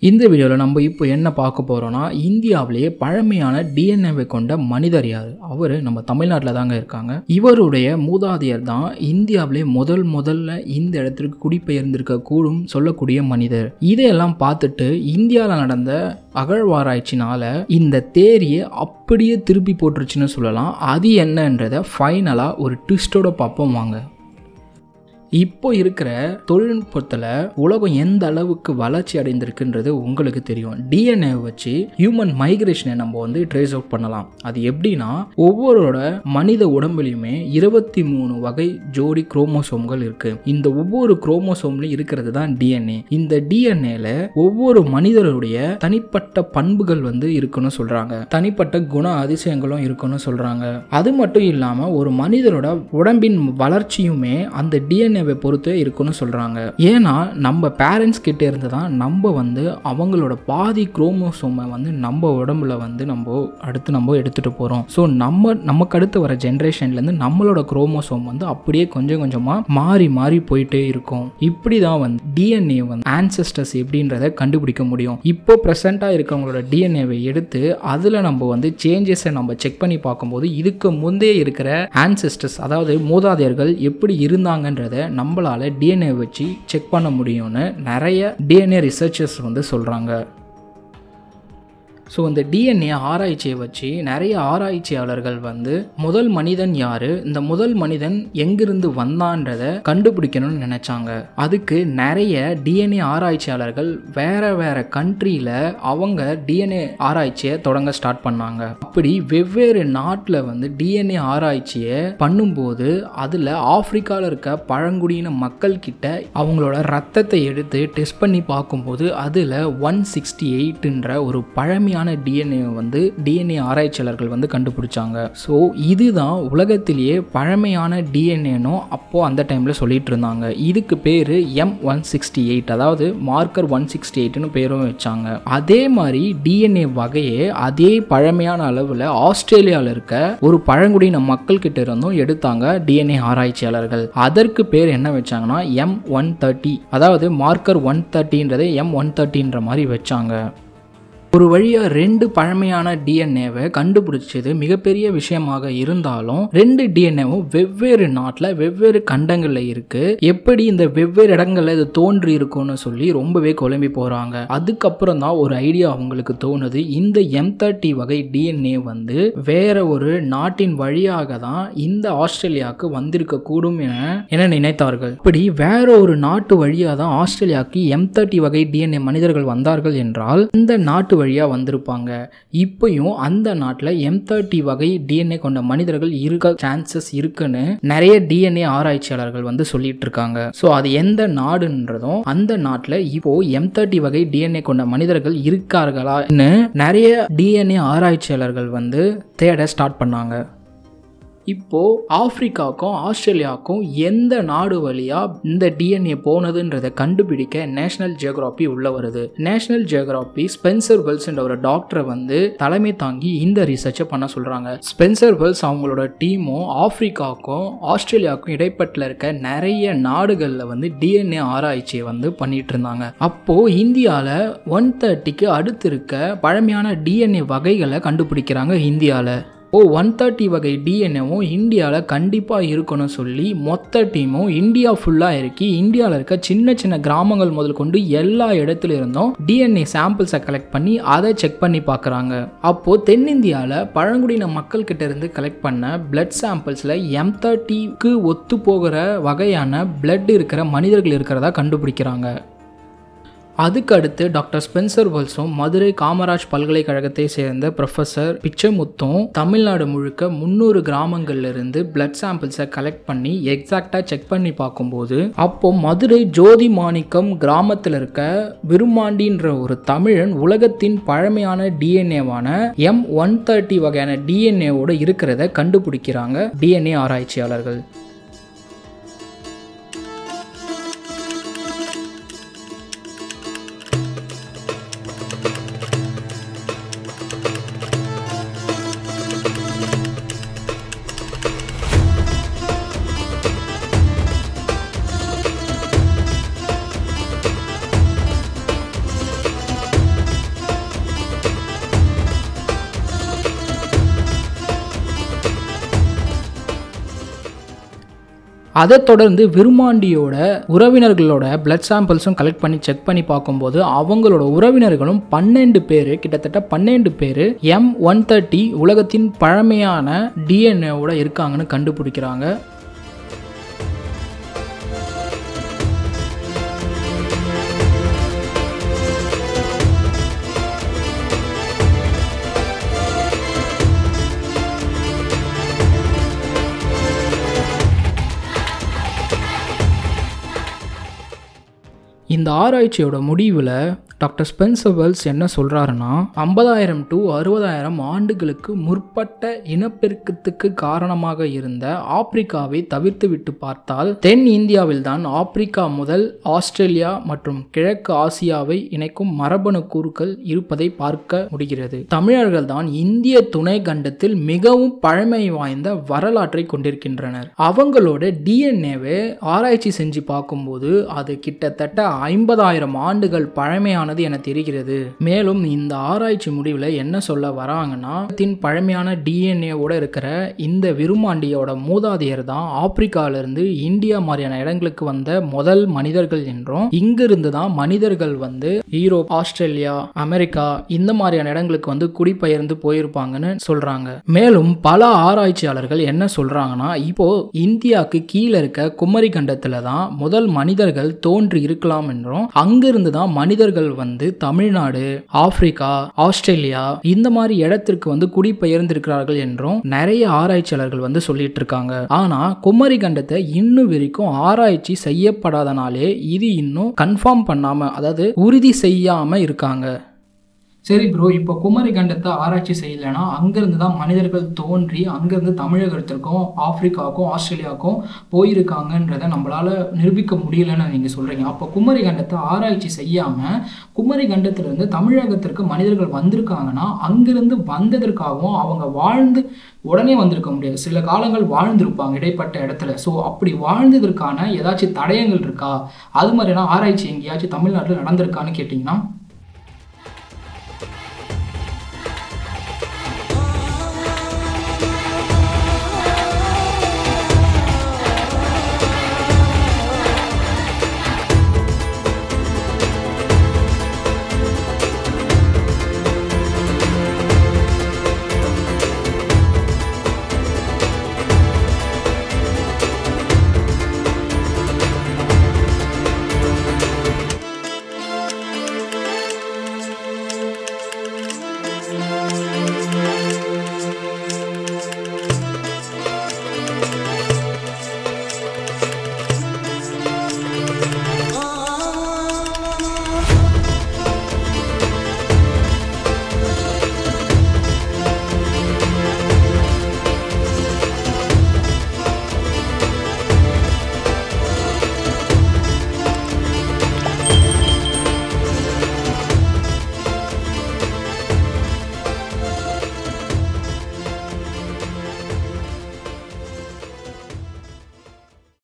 இந்த வீடியோவில் நம்ம இப்போ என்ன பார்க்க போகிறோம்னா இந்தியாவிலேயே பழமையான டிஎன்ஏவை கொண்ட மனிதர் யார் அவர் நம்ம தமிழ்நாட்டில் தாங்க இருக்காங்க இவருடைய மூதாதையர் தான் இந்தியாவிலே முதல் முதல்ல இந்த இடத்திற்கு குடிபெயர்ந்திருக்க கூடும் சொல்லக்கூடிய மனிதர் இதையெல்லாம் பார்த்துட்டு இந்தியாவில் நடந்த அகழ்வாராய்ச்சினால இந்த தேரியை அப்படியே திருப்பி போட்டுருச்சுன்னு சொல்லலாம் அது என்னன்றதை ஃபைனலாக ஒரு ட்விஸ்டோட பார்ப்போம் வாங்க இப்போ இருக்கிற தொழில்நுட்பத்தில் உலகம் எந்த அளவுக்கு வளர்ச்சி அடைந்திருக்குன்றது உங்களுக்கு தெரியும் டிஎன்ஏ வச்சு ஹியூமன் மைக்ரேஷனை நம்ம வந்து ட்ரேஸ் அவுட் பண்ணலாம் அது எப்படின்னா ஒவ்வொருவரோட மனித உடம்புலையுமே இருபத்தி மூணு வகை ஜோடி குரோமோசோம்கள் இருக்கு இந்த ஒவ்வொரு குரோமோசோம்லையும் இருக்கிறது தான் டிஎன்ஏ இந்த டிஎன்ஏல ஒவ்வொரு மனிதருடைய தனிப்பட்ட பண்புகள் வந்து இருக்குன்னு சொல்றாங்க தனிப்பட்ட குண அதிசயங்களும் இருக்குன்னு சொல்றாங்க அது மட்டும் இல்லாம ஒரு மனிதரோட உடம்பின் வளர்ச்சியுமே அந்த டிஎன்ஏவை பொறுத்து இருக்குன்னு சொல்றாங்க ஏன்னா நம்ம பேரண்ட்ஸ் கிட்ட இருந்து தான் நம்ம வந்து அவங்களோட பாதி குரோமோசோமை வந்து நம்ம உடம்புல வந்து நம்ம அடுத்து நம்ம எடுத்துட்டு போறோம் ஸோ நம்ம நமக்கு அடுத்து வர ஜென்ரேஷன்ல இருந்து நம்மளோட குரோமோசோம் வந்து அப்படியே கொஞ்சம் கொஞ்சமா மாறி மாறி போயிட்டே இருக்கும் இப்படி தான் வந்து டிஎன்ஏ வந்து ஆன்சஸ்டர்ஸ் எப்படின்றத கண்டுபிடிக்க முடியும் இப்போ ப்ரெசண்டா இருக்கவங்களோட டிஎன்ஏவை எடுத்து அதுல நம்ம வந்து சேஞ்சஸை நம்ம செக் பண்ணி பார்க்கும்போது இதுக்கு முந்தைய இருக்கிற ஆன்சஸ்டர்ஸ் அதாவது மூதாதையர்கள் எப்படி இருந்தாங்கன்றத நம்மளால டிஎன்ஏ வச்சு செக் பண்ண முடியும்னு நிறைய டிஎன்ஏ ரிசர்ச்சர்ஸ் வந்து சொல்றாங்க ஸோ இந்த டிஎன்ஏ ஆராய்ச்சியை வச்சு நிறைய ஆராய்ச்சியாளர்கள் வந்து முதல் மனிதன் யாரு இந்த முதல் மனிதன் எங்கிருந்து வந்தான்றதை கண்டுபிடிக்கணும்னு நினைச்சாங்க அதுக்கு நிறைய டிஎன்ஏ ஆராய்ச்சியாளர்கள் வேற வேற கண்ட்ரியில் அவங்க டிஎன்ஏ ஆராய்ச்சியை தொடங்க ஸ்டார்ட் பண்ணாங்க அப்படி வெவ்வேறு நாட்டில் வந்து டிஎன்ஏ ஆராய்ச்சியை பண்ணும்போது அதில் ஆப்பிரிக்காவில் இருக்க பழங்குடியின மக்கள் கிட்ட அவங்களோட ரத்தத்தை எடுத்து டெஸ்ட் பண்ணி பார்க்கும்போது அதில் ஒன் சிக்ஸ்டி எயிட்ன்ற ஒரு பழமையான உண்மையான டிஎன்ஏ வந்து டிஎன்ஏ ஆராய்ச்சியாளர்கள் வந்து கண்டுபிடிச்சாங்க ஸோ இதுதான் உலகத்திலேயே பழமையான டிஎன்ஏனும் அப்போ அந்த டைமில் சொல்லிட்டு இருந்தாங்க இதுக்கு பேர் எம் ஒன் சிக்ஸ்டி எயிட் அதாவது மார்க்கர் ஒன் சிக்ஸ்டி எயிட்னு பேரும் வச்சாங்க அதே மாதிரி டிஎன்ஏ வகையே அதே பழமையான அளவில் ஆஸ்திரேலியாவில் இருக்க ஒரு பழங்குடியின மக்கள் கிட்ட இருந்தும் எடுத்தாங்க டிஎன்ஏ ஆராய்ச்சியாளர்கள் அதற்கு பேர் என்ன வச்சாங்கன்னா எம் ஒன் தேர்ட்டி அதாவது மார்க்கர் ஒன் தேர்ட்டின்றதை எம் ஒன் தேர்ட்டின்ற மாதிரி வச்சாங்க ஒரு வழியாக ரெண்டு பழமையான டிஎன்ஏவை கண்டுபிடிச்சது மிகப்பெரிய விஷயமாக இருந்தாலும் ரெண்டு டிஎன்ஏவும் வெவ்வேறு நாட்டில் வெவ்வேறு கண்டங்களில் இருக்கு எப்படி இந்த வெவ்வேறு இடங்களில் இது தோன்றி இருக்கும்னு சொல்லி ரொம்பவே குழம்பி போகிறாங்க அதுக்கப்புறம் தான் ஒரு ஐடியா அவங்களுக்கு தோணுது இந்த எம் தேர்ட்டி வகை டிஎன்ஏ வந்து வேற ஒரு நாட்டின் வழியாக தான் இந்த ஆஸ்திரேலியாவுக்கு வந்திருக்க கூடும் என என நினைத்தார்கள் இப்படி வேற ஒரு நாட்டு வழியாக தான் ஆஸ்திரேலியாவுக்கு எம் தேர்ட்டி வகை டிஎன்ஏ மனிதர்கள் வந்தார்கள் என்றால் இந்த நாட்டு வழியாக வந்திருப்பாங்க இப்பயும் அந்த நாட்டில் எம் தேர்ட்டி வகை டிஎன்ஏ கொண்ட மனிதர்கள் இருக்க சான்சஸ் இருக்குன்னு நிறைய டிஎன்ஏ ஆராய்ச்சியாளர்கள் வந்து சொல்லிட்டு இருக்காங்க ஸோ அது எந்த நாடுன்றதும் அந்த நாட்டில் இப்போ எம் தேர்ட்டி வகை டிஎன்ஏ கொண்ட மனிதர்கள் இருக்கார்களான்னு நிறைய டிஎன்ஏ ஆராய்ச்சியாளர்கள் வந்து தேட ஸ்டார்ட் பண்ணாங்க இப்போ ஆப்பிரிக்காவுக்கும் ஆஸ்திரேலியாவுக்கும் எந்த நாடு வழியா இந்த டிஎன்ஏ போனதுன்றதை கண்டுபிடிக்க நேஷனல் ஜியோகிராபி உள்ள வருது நேஷனல் ஜியோகிராபி ஸ்பென்சர் வெல்ஸ்ன்ற ஒரு டாக்டரை வந்து தலைமை தாங்கி இந்த ரிசர்ச்சை பண்ண சொல்றாங்க ஸ்பென்சர் வெல்ஸ் அவங்களோட டீமும் ஆப்பிரிக்காவுக்கும் ஆஸ்திரேலியாவுக்கும் இடைப்பட்டில் இருக்க நிறைய நாடுகளில் வந்து டிஎன்ஏ ஆராய்ச்சியை வந்து பண்ணிட்டு இருந்தாங்க அப்போ இந்தியாவில் ஒன் தேர்ட்டிக்கு அடுத்து இருக்க பழமையான டிஎன்ஏ வகைகளை கண்டுபிடிக்கிறாங்க இந்தியாவில் ஓ ஒன் தேர்ட்டி வகை டிஎன்ஏவும் இந்தியாவில் கண்டிப்பாக இருக்கணும்னு சொல்லி மொத்த டீமும் இந்தியா ஃபுல்லாக இருக்கி இந்தியாவில் இருக்க சின்ன சின்ன கிராமங்கள் முதல் கொண்டு எல்லா இடத்துல இருந்தும் டிஎன்ஏ சாம்பிள்ஸை கலெக்ட் பண்ணி அதை செக் பண்ணி பார்க்குறாங்க அப்போது தென்னிந்தியாவில் பழங்குடியின மக்கள் கிட்ட இருந்து கலெக்ட் பண்ண பிளட் சாம்பிள்ஸில் எம் தேர்ட்டிக்கு ஒத்து போகிற வகையான பிளட் இருக்கிற மனிதர்கள் இருக்கிறதா கண்டுபிடிக்கிறாங்க அதுக்கு அடுத்து டாக்டர் ஸ்பென்சர் வெல்ஸும் மதுரை காமராஜ் பல்கலைக்கழகத்தை சேர்ந்த ப்ரொஃபஸர் பிச்சமுத்தும் தமிழ்நாடு முழுக்க முந்நூறு கிராமங்கள்ல இருந்து பிளட் சாம்பிள்ஸை கலெக்ட் பண்ணி எக்ஸாக்டாக செக் பண்ணி பார்க்கும்போது அப்போ மதுரை ஜோதி மாணிக்கம் கிராமத்தில் இருக்க விருமாண்டின்ற ஒரு தமிழன் உலகத்தின் பழமையான டிஎன்ஏவான எம் ஒன் தேர்ட்டி வகையான டிஎன்ஏவோட இருக்கிறத கண்டுபிடிக்கிறாங்க டிஎன்ஏ ஆராய்ச்சியாளர்கள் அதை தொடர்ந்து விருமாண்டியோட உறவினர்களோட பிளட் சாம்பிள்ஸும் கலெக்ட் பண்ணி செக் பண்ணி பார்க்கும்போது அவங்களோட உறவினர்களும் பன்னெண்டு பேர் கிட்டத்தட்ட பன்னெண்டு பேர் எம் ஒன் தேர்ட்டி உலகத்தின் பழமையான டிஎன்ஏவோட இருக்காங்கன்னு கண்டுபிடிக்கிறாங்க இந்த ஆராய்ச்சியோட முடிவில் டாக்டர் ஸ்பென்சர் வெல்ஸ் என்ன சொல்கிறாருன்னா ஐம்பதாயிரம் டு அறுபதாயிரம் ஆண்டுகளுக்கு முற்பட்ட இனப்பெருக்கத்துக்கு காரணமாக இருந்த ஆப்பிரிக்காவை தவிர்த்து விட்டு பார்த்தால் தென் இந்தியாவில் தான் ஆப்பிரிக்கா முதல் ஆஸ்திரேலியா மற்றும் கிழக்கு ஆசியாவை இணைக்கும் மரபணு கூறுகள் இருப்பதை பார்க்க முடிகிறது தமிழர்கள் தான் இந்திய துணை கண்டத்தில் மிகவும் பழமை வாய்ந்த வரலாற்றை கொண்டிருக்கின்றனர் அவங்களோட டிஎன்ஏவை ஆராய்ச்சி செஞ்சு பார்க்கும்போது அது கிட்டத்தட்ட ஐம்பதாயிரம் ஆண்டுகள் பழமையானது என தெரிகிறது மேலும் இந்த ஆராய்ச்சி முடிவில் என்ன சொல்ல வராங்கன்னா தின் பழமையான டிஎன்ஏவோட இருக்கிற இந்த விருமாண்டியோட மூதாதையர் தான் ஆப்பிரிக்காவிலிருந்து இந்தியா மாதிரியான இடங்களுக்கு வந்த முதல் மனிதர்கள் என்றும் இங்கிருந்து தான் மனிதர்கள் வந்து யூரோப் ஆஸ்திரேலியா அமெரிக்கா இந்த மாதிரியான இடங்களுக்கு வந்து குடிபெயர்ந்து போயிருப்பாங்கன்னு சொல்றாங்க மேலும் பல ஆராய்ச்சியாளர்கள் என்ன சொல்றாங்கன்னா இப்போ இந்தியாவுக்கு கீழே இருக்க குமரி கண்டத்துல தான் முதல் மனிதர்கள் தோன்றி இருக்கலாம் என்றும் அங்கிருந்து தான் மனிதர்கள் வந்து தமிழ்நாடு ஆப்பிரிக்கா ஆஸ்திரேலியா இந்த மாதிரி இடத்திற்கு வந்து குடிபெயர்ந்திருக்கிறார்கள் என்றும் நிறைய ஆராய்ச்சியாளர்கள் வந்து சொல்லிட்டு இருக்காங்க ஆனா குமரி கண்டத்தை இன்னும் வரைக்கும் ஆராய்ச்சி செய்யப்படாதனாலே இது இன்னும் கன்ஃபார்ம் பண்ணாம அதாவது உறுதி செய்யாம இருக்காங்க சரி ப்ரோ இப்போ குமரி கண்டத்தை ஆராய்ச்சி செய்யலைன்னா அங்கேருந்து தான் மனிதர்கள் தோன்றி அங்கேருந்து தமிழகத்திற்கும் ஆப்பிரிக்காவுக்கும் ஆஸ்திரேலியாவுக்கும் போயிருக்காங்கன்றதை நம்மளால் நிரூபிக்க முடியலன்னு நீங்கள் சொல்கிறீங்க அப்போ குமரி கண்டத்தை ஆராய்ச்சி செய்யாமல் குமரி கண்டத்திலிருந்து தமிழகத்திற்கு மனிதர்கள் வந்திருக்காங்கன்னா அங்கிருந்து வந்ததற்காகவும் அவங்க வாழ்ந்து உடனே வந்திருக்க முடியாது சில காலங்கள் வாழ்ந்திருப்பாங்க இடைப்பட்ட இடத்துல ஸோ அப்படி வாழ்ந்ததற்கான ஏதாச்சும் தடயங்கள் இருக்கா அது மாதிரியான ஆராய்ச்சி எங்கேயாச்சும் தமிழ்நாட்டில் நடந்திருக்கான்னு கேட்டிங்கன்னா